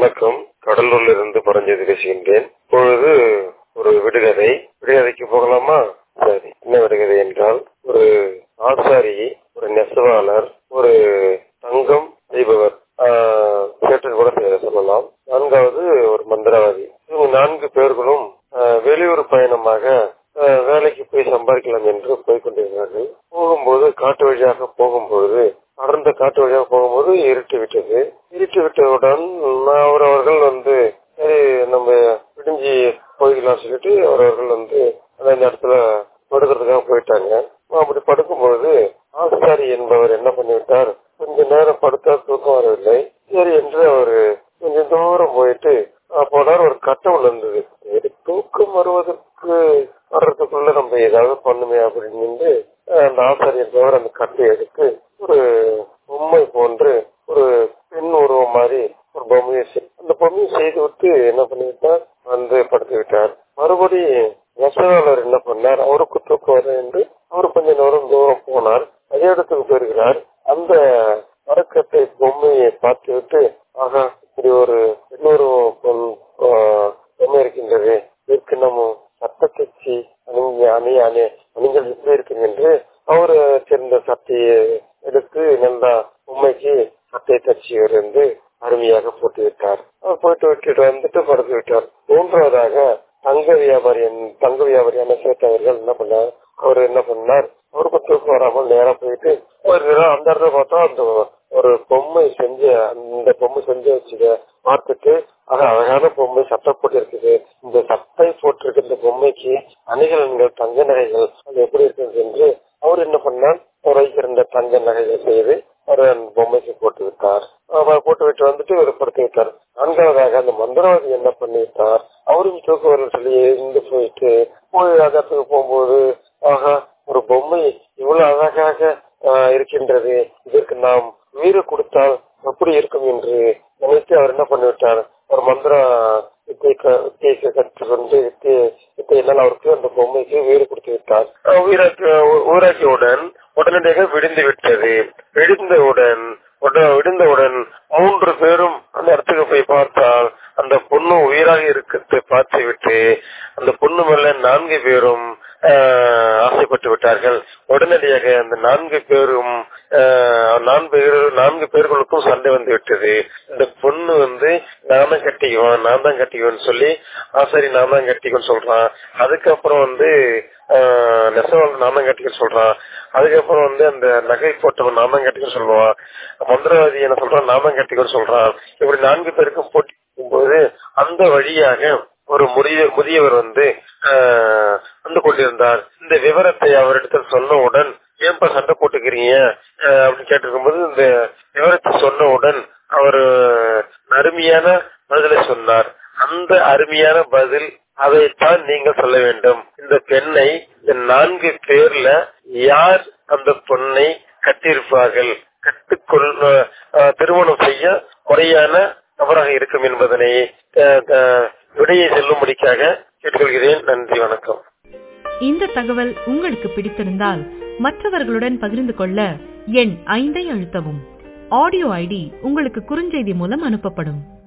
வணக்கம் கடலூர்ல இருந்து பரஞ்சோதி பேசுகின்றேன் இப்பொழுது ஒரு விடுகதை விடுகதைக்கு போகலாமா சரி என்ன விடுகதை என்றால் ஒரு ஆசாரி ஒரு நெசவாளர் ஒரு தங்கம் செய்பவர் ஆஹ், சேட்டன் கூட செய்ய- சொல்லலாம் நான்காவது ஒரு மந்திரவாதி இவங்க நான்கு பேர்களும் ஆஹ், வெளியூர் பயணமாக ஆஹ், வேலைக்கு போய் சம்பாதிக்கலாம் என்று போய் கொண்டிருந்தார்கள் போகும்போது காட்டு வழியாக போகும்போது அடர்ந்த காட்டு வழியாக போகும்போது இருட்டு விட்டது இருட்டு விட்டவுடன் அவர் அவர்கள் வந்து சரி நம்ம விடிஞ்சி போய்க்கலாம் சொல்லிட்டு அவரவர்கள் வந்து அந்த இடத்துல படுக்கிறதுக்காக போயிட்டாங்க அப்படி படுக்கும்பொழுது ஆசாரி என்பவர் என்ன பண்ணிவிட்டார் கொஞ்ச நேரம் படுத்தா தூக்கம் வரவில்லை சரி என்று அவரு கொஞ்சம் தூரம் போயிட்டு அஹ், போனார் ஒரு கட்டவுள் இருந்தது சரி தூக்கம் வருவதற்கு வர்றதுக்குள்ள நம்ம ஏதாவது பண்ணுமே அப்படின்னு அஹ், அந்த ஆசாரி என்பவர் அந்த கட்டை எடுத்து ஒரு பொம்மை போன்று ஒரு பெண் உருவம் மாதிரி ஒரு பொம்மையை செய்- அந்த பொம்மையை செய்து விட்டு என்ன பண்ணிவிட்டார் வந்து படுத்து விட்டார் மறுபடி நெசவாளர் என்ன பண்ணார் அவருக்கு தூக்கம் வரும் என்று அவர் கொஞ்ச நேரம் தூரம் போனார் அதே இடத்துக்கு போயிருக்கிறார் அந்த மரக்கட்டை பொம்மையை பார்த்து விட்டு ஆகா இப்படி ஒரு இன்னொரு பொன்- ஆஹ் பொம்மை இருக்கின்றது இதற்கு நம்ம சட்ட தச்சு அணிங்க அணி அணி அணிகள் எப்படி இருக்குங்க என்று அவரு சேர்ந்த சட்டையை எடுத்து நல்லா பொம்மைக்கு சட்டை தச்சு இருந்து அருமையாக போட்டு விட்டார் அவர் போட்டு விட்டுட்டு வந்துட்டு படுத்து விட்டார் மூன்றாவதாக தங்க வியாபாரி தங்க வியாபாரியான சேட்டவர்கள் என்ன பண்ணார் அவர் என்ன பண்ணார் அவருக்கு தூக்கம் வராமல் நேரா போயிட்டு ஒரு நேரம் அந்த இடத்துல பார்த்தா அந்த ஒரு பொம்மை செஞ்ச அந்த பொம்மை செஞ்சு வச்சுக்க பார்த்துட்டு அது அழகான பொம்மை சட்டை போட்டு இருக்குது இந்த சட்டை போட்டிருக்க இந்த பொம்மைக்கு அணிகலன்கள் தங்க நகைகள் அது எப்படி இருக்குது என்று அவர் என்ன பண்ணார் அவர் வைத்திருந்த தங்க நகைகள் செய்து அவர் அந்த பொம்மைக்கு போட்டு விட்டார் அவர் போட்டு விட்டு வந்துட்டு இவர் படுத்து விட்டார் நான்காவதாக அந்த மந்திரவாதி என்ன பண்ணிவிட்டார் அவரும் தூக்கம் வரல சொல்லி எழுந்து போயிட்டு போய் அந்த இடத்துக்கு போகும்போது ஆகா ஒரு பொம்மை இவ்வளவு அழகாக ஆஹ், இருக்கின்றது இதற்கு நாம் உயிரை கொடுத்தால் எப்படி இருக்கும் என்று நினைத்து அவர் என்ன பண்ணிவிட்டார் ஒரு மந்திர வித்தை க- வித்தையை கற்றுக்கொண்டு வித்தை வித்தையினால் அவருக்கு அந்த பொம்மைக்கு உயிரை கொடுத்து விட்டார் ஆஹ், உயிராக்கி உயிராக்கியவுடன் உடனடியாக விடிந்து விட்டது விடிந்தவுடன் உட- விடிந்தவுடன் மூன்று பேரும் அந்த இடத்துக்கு போய் பார்த்தால் அந்த பொண்ணு உயிராக இருக்கிறதை பார்த்து விட்டு அந்த பொண்ணு மேல நான்கு பேரும் ஆஹ், ஆசைப்பட்டு விட்டார்கள் உடனடியாக அந்த நான்கு பேரும் ஆஹ், நான்கு பேர் நான்கு பேர்களுக்கும் சண்டை வந்து விட்டது இந்த பொண்ணு வந்து நான் தான் கட்டிக்குவேன் நான் தான் கட்டிக்குவேன்னு சொல்லி ஆசாரி நான் தான் கட்டிக்குவேன்னு சொல்றான் அதுக்கப்புறம் வந்து ஆஹ், நெசவாளர் நான் தான் கட்டிக்கன்னு சொல்றான் அதுக்கப்புறம் வந்து அந்த நகை போட்டவன் நான் தான் கட்டிக்கன்னு சொல்லுவான் மந்திரவாதி என்ன சொல்றான் நான் தான் கட்டிக்கன்னு சொல்றான் இப்படி நான்கு பேருக்கும் போட்டி போது அந்த வழியாக ஒரு முதிய முதியவர் வந்து ஆஹ், வந்து கொண்டிருந்தார் இந்த விவரத்தை அவரிடத்தில் சொன்னவுடன் ஏன்பா சண்டை போட்டுக்கிறீங்க ஆஹ், அப்படின்னு கேட்டிருக்கும்போது இந்த விவரத்தை சொன்னவுடன் அவர் அருமையான பதிலை சொன்னார் அந்த அருமையான பதில் அதைத்தான் நீங்கள் சொல்ல வேண்டும் இந்த பெண்ணை இந்த நான்கு பேர்ல யார் அந்த பொண்ணை கட்டியிருப்பார்கள் கட்டுக்கொள் ஆஹ், திருமணம் செய்ய முறையான நபராக இருக்கும் என்பதனை ஆஹ், ஆஹ், விடையை செல்லும்படிக்காக கேட்டுக்கொள்கிறேன் நன்றி வணக்கம் இந்த தகவல் உங்களுக்கு பிடித்திருந்தால் மற்றவர்களுடன் பகிர்ந்து கொள்ள எண் ஐந்தை அழுத்தவும் ஆடியோ ஐடி உங்களுக்கு குறுஞ்செய்தி மூலம் அனுப்பப்படும்